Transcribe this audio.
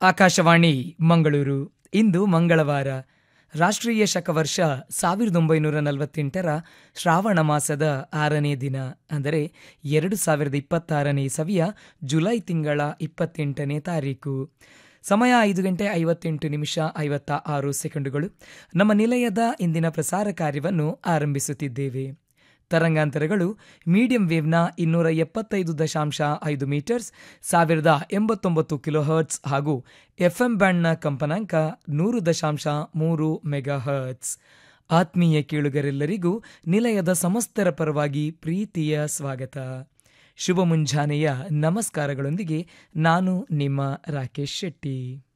ಆಕಾಶವಾಣಿ ಮಂಗಳೂರು ಇಂದು ಮಂಗಳವಾರ ರಾಷ್ಟ್ರೀಯ ಶಕವರ್ಷ ಸಾವಿರದ ಒಂಬೈನೂರ ನಲವತ್ತೆಂಟರ ಶ್ರಾವಣ ಮಾಸದ ಆರನೇ ದಿನ ಅಂದರೆ ಎರಡು ಸಾವಿರದ ಇಪ್ಪತ್ತಾರನೇ ಸವಿಯ ಜುಲೈ ತಿಂಗಳ ಇಪ್ಪತ್ತೆಂಟನೇ ತಾರೀಕು ಸಮಯ ಐದು ಗಂಟೆ ಐವತ್ತೆಂಟು ನಿಮಿಷ ಐವತ್ತ ಆರು ಸೆಕೆಂಡುಗಳು ನಮ್ಮ ನಿಲಯದ ಇಂದಿನ ಪ್ರಸಾರ ಕಾರ್ಯವನ್ನು ಆರಂಭಿಸುತ್ತಿದ್ದೇವೆ ತರಂಗಾಂತರಗಳು ಮೀಡಿಯಂ ವೇವ್ನ ಇನ್ನೂರ ಎಪ್ಪತ್ತೈದು ದಶಾಂಶ ಐದು ಮೀಟರ್ಸ್ ಸಾವಿರದ ಎಂಬತ್ತೊಂಬತ್ತು ಕಿಲೋಹರ್ಟ್ಸ್ ಹಾಗೂ ಎಫ್ಎಂ ಬ್ಯಾಂಡ್ನ ಕಂಪನಾಂಕ ನೂರು ದಶಾಂಶ ಮೂರು ಮೆಗಾ ಹರ್ಟ್ಸ್ ಆತ್ಮೀಯ ಕೇಳುಗರೆಲ್ಲರಿಗೂ ನಿಲಯದ ಸಮಸ್ತರ ಪರವಾಗಿ ಪ್ರೀತಿಯ ಸ್ವಾಗತ ಶುಭ ಮುಂಜಾನೆಯ ನಮಸ್ಕಾರಗಳೊಂದಿಗೆ ನಾನು ನಿಮ್ಮ ರಾಕೇಶ್ ಶೆಟ್ಟಿ